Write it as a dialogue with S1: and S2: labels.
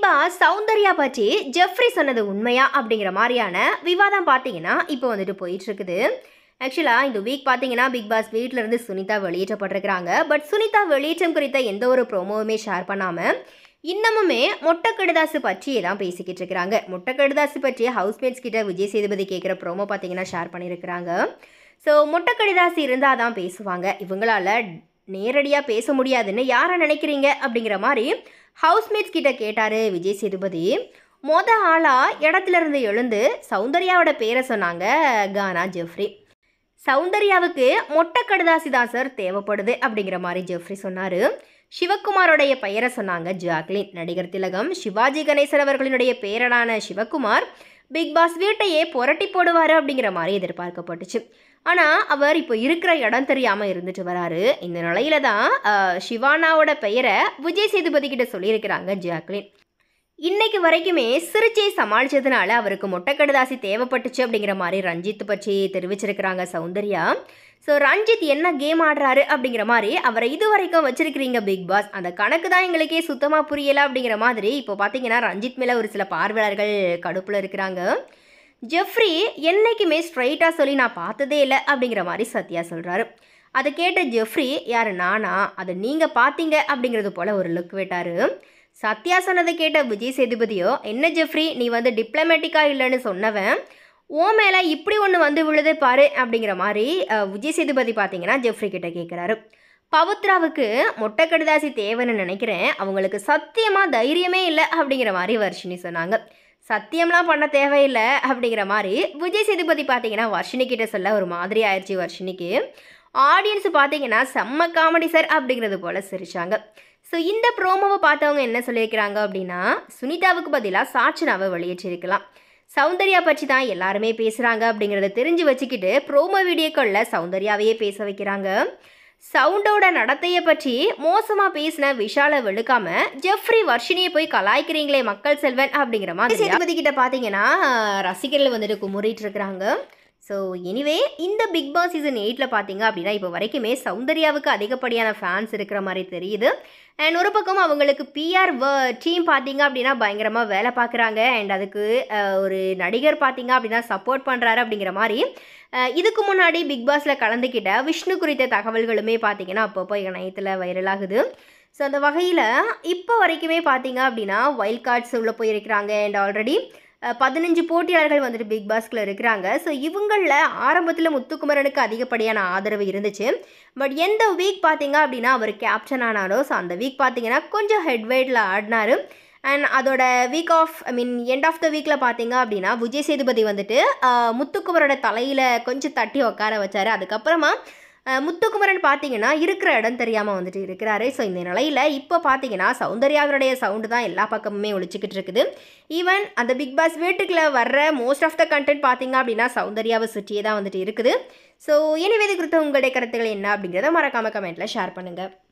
S1: pass Soundarya பற்றி Jeffrey சொன்னது உண்மையா அப்படிங்கிற மாதிரியான விவாதம் பார்த்தீங்கன்னா இப்போ வந்துட்டு போயிட்டு இருக்குது ஆக்சுவலாக இந்த வீக் பார்த்தீங்கன்னா பிக் பாஸ் வீட்டில் இருந்து சுனிதா வெளியேற்றப்பட்டிருக்கிறாங்க பட் சுனிதா வெளியேற்றம் குறித்த எந்த ஒரு ப்ரோமோவுமே ஷேர் பண்ணாமல் இன்னமுமே மொட்டை கடுதாசு பற்றியே தான் பேசிக்கிட்டு இருக்கிறாங்க மொட்டை கடுதாசு பற்றி ஹவுஸ்மேட்ஸ் கிட்ட விஜய் சேதுபதி கேட்குற ப்ரோமோ பார்த்தீங்கன்னா ஷேர் பண்ணியிருக்கிறாங்க ஸோ மொட்டை கடிதாசு இருந்தால் தான் பேசுவாங்க இவங்களால நேரடியாக பேச முடியாதுன்னு யாரை நினைக்கிறீங்க அப்படிங்கிற மாதிரி ஹவுஸ்மேட்ஸ் கிட்ட கேட்டார் விஜய் சேதுபதி மொத ஆளாக இடத்துல இருந்து எழுந்து சௌந்தர்யாவோட பேரை சொன்னாங்க கானா ஜெஃப்ரி சௌந்தர்யாவுக்கு மொட்டை கடுதாசி தான் சார் தேவைப்படுது அப்படிங்கிற மாதிரி ஜெஃப்ரி சொன்னார் சிவகுமாரோடைய பெயரை சொன்னாங்க ஜாக்லின் நடிகர் திலகம் சிவாஜி கணேசன் அவர்களினுடைய பேரனான சிவகுமார் பிக் பாஸ் வீட்டையே புரட்டி போடுவார் அப்படிங்கிற மாதிரி எதிர்பார்க்கப்பட்டுச்சு ஆனால் அவர் இப்போ இருக்கிற இடம் தெரியாமல் இருந்துட்டு வராரு இந்த நிலையில தான் அஹ், சிவானாவோட பெயரை விஜய் சேதுபதி கிட்ட சொல்லியிருக்கிறாங்க ஜாக்லின் இன்னைக்கு வரைக்குமே சிரிச்சை சமாளிச்சதுனால அவருக்கு மொட்டை கடுதாசி தேவைப்பட்டுச்சு அப்படிங்கிற மாதிரி ரஞ்சித் பற்றி தெரிவிச்சிருக்கிறாங்க சௌந்தர்யா ஸோ ரஞ்சித் என்ன கேம் ஆடுறாரு அப்படிங்கிற மாதிரி அவரை இது வரைக்கும் வச்சிருக்கிறீங்க பிக் பாஸ் அந்த கணக்கு தான் எங்களுக்கே சுத்தமாக புரியல அப்படிங்கிற மாதிரி இப்போ பார்த்தீங்கன்னா ரஞ்சித் மேலே ஒரு சில பார்வையாளர்கள் கடுப்பில் இருக்கிறாங்க ஜெஃப்ரி என்னைக்குமே ஸ்ட்ரைட்டாக சொல்லி நான் பார்த்ததே இல்லை அப்படிங்கிற மாதிரி சத்யா சொல்கிறாரு அதை கேட்ட ஜெஃப்ரி யார் நானா அதை நீங்கள் பார்த்தீங்க அப்படிங்கிறது போல் ஒரு லுக் விட்டாரு சத்யா சொன்னதை கேட்ட விஜய் சேதுபதியோ என்ன ஜெஃப்ரி நீ வந்து டிப்ளமேட்டிக்காக இல்லைன்னு சொன்னவன் ஓ மேலே இப்படி ஒன்று வந்து விழுது பாரு அப்படிங்கிற மாதிரி அஹ், விஜய் சேதுபதி பார்த்தீங்கன்னா ஜெஃப்ரி கிட்ட கேட்குறாரு பவித்ராவுக்கு மொட்டை கடுதாசி தேவைன்னு நினைக்கிறேன் அவங்களுக்கு சத்தியமாக தைரியமே இல்லை அப்படிங்கிற மாதிரி வர்ஷினி சொன்னாங்க சத்தியம்லாம் பண்ண தேவையில்லை அப்படிங்கிற மாதிரி விஜய் சேதுபதி பார்த்தீங்கன்னா வர்ஷினி கிட்ட சொல்ல ஒரு மாதிரி ஆயிடுச்சு வர்ஷினிக்கு ஆடியன்ஸ் பார்த்தீங்கன்னா செம்ம காமெடி சார் அப்படிங்கிறது போல் சிரிச்சாங்க ஸோ இந்த ப்ரோமோவை பார்த்தவங்க என்ன சொல்லியிருக்கிறாங்க அப்படின்னா சுனிதாவுக்கு பதிலாக சாட்சனாவை வெளியேற்றிருக்கலாம் சௌந்தர்யா பற்றி தான் எல்லாருமே பேசுகிறாங்க அப்படிங்கிறத தெரிஞ்சு வச்சுக்கிட்டு ப்ரோமோ வீடியோக்களில் சௌந்தர்யாவையே பேச வைக்கிறாங்க சவுண்டோட நடத்தையை பற்றி மோசமாக பேசின விஷாலை வெளுக்காம ஜெஃப்ரி வர்ஷினியை போய் கலாய்க்கிறீங்களே மக்கள் செல்வன் அப்படிங்கிற மாதிரி சேதுபதி கிட்ட பார்த்தீங்கன்னா ரசிகர்கள் வந்துட்டு குமுறிட்டு இருக்கிறாங்க ஸோ எனிவே இந்த பிக் பாஸ் சீசன் எயிட்டில் பார்த்தீங்க அப்படின்னா இப்போ வரைக்குமே சௌந்தர்யாவுக்கு அதிகப்படியான ஃபேன்ஸ் இருக்கிற மாதிரி தெரியுது அண்ட் ஒரு பக்கம் அவங்களுக்கு பிஆர் டீம் பார்த்தீங்க அப்படின்னா பயங்கரமாக வேலை பார்க்குறாங்க அண்ட் அதுக்கு அஹ், ஒரு நடிகர் பார்த்தீங்க அப்படின்னா சப்போர்ட் பண்ணுறாரு அப்படிங்கிற மாதிரி அஹ், இதுக்கு முன்னாடி பிக் பாஸில் கலந்துக்கிட்ட விஷ்ணு குறித்த தகவல்களுமே பார்த்தீங்கன்னா அப்பப்போ இணையத்தில் வைரலாகுது ஸோ அந்த வகையில் இப்போ வரைக்குமே பார்த்தீங்க அப்படின்னா வைல்ட் கார்ட்ஸ் உள்ளே போயிருக்கிறாங்க அண்ட் ஆல்ரெடி பதினஞ்சு போட்டியாளர்கள் வந்துட்டு பிக் பாஸ்கில் இருக்கிறாங்க ஸோ இவங்களில் ஆரம்பத்தில் முத்துக்குமரனுக்கு அதிகப்படியான ஆதரவு இருந்துச்சு பட் எந்த வீக் பார்த்தீங்க அப்படின்னா அவர் கேப்டன் ஆனாரோ ஸோ அந்த வீக் பார்த்தீங்கன்னா கொஞ்சம் ஹெட்வெயிட்டில் ஆடினாரு அண்ட் அதோட week off I mean end of the வீக்கில் பார்த்தீங்க அப்படின்னா விஜய் சேதுபதி வந்துட்டு ஆஹ், முத்துக்குமரோட தலையில் கொஞ்சம் தட்டி உட்கார வச்சாரு அதுக்கப்புறமா அஹ், முத்துக்குமரன் பார்த்தீங்கன்னா இருக்கிற இடம் தெரியாமல் வந்துட்டு இருக்கிறாரு ஸோ இந்த நிலையில் இப்போ பார்த்தீங்கன்னா சௌந்தர்யாவினுடைய சவுண்டு தான் எல்லா பக்கமுமே ஒழிச்சிக்கிட்டு இருக்குது ஈவன் அந்த பிக் பாஸ் வீட்டுக்குள்ள வர்ற மோஸ்ட் ஆஃப் த கண்டென்ட் பார்த்தீங்க அப்படின்னா சௌந்தர்யாவை சுற்றியே தான் வந்துட்டு இருக்குது ஸோ இனி இது குறித்த உங்களுடைய கருத்துக்கள் என்ன அப்படிங்கிறத மறக்காம கமெண்ட்டில் ஷேர் பண்ணுங்கள்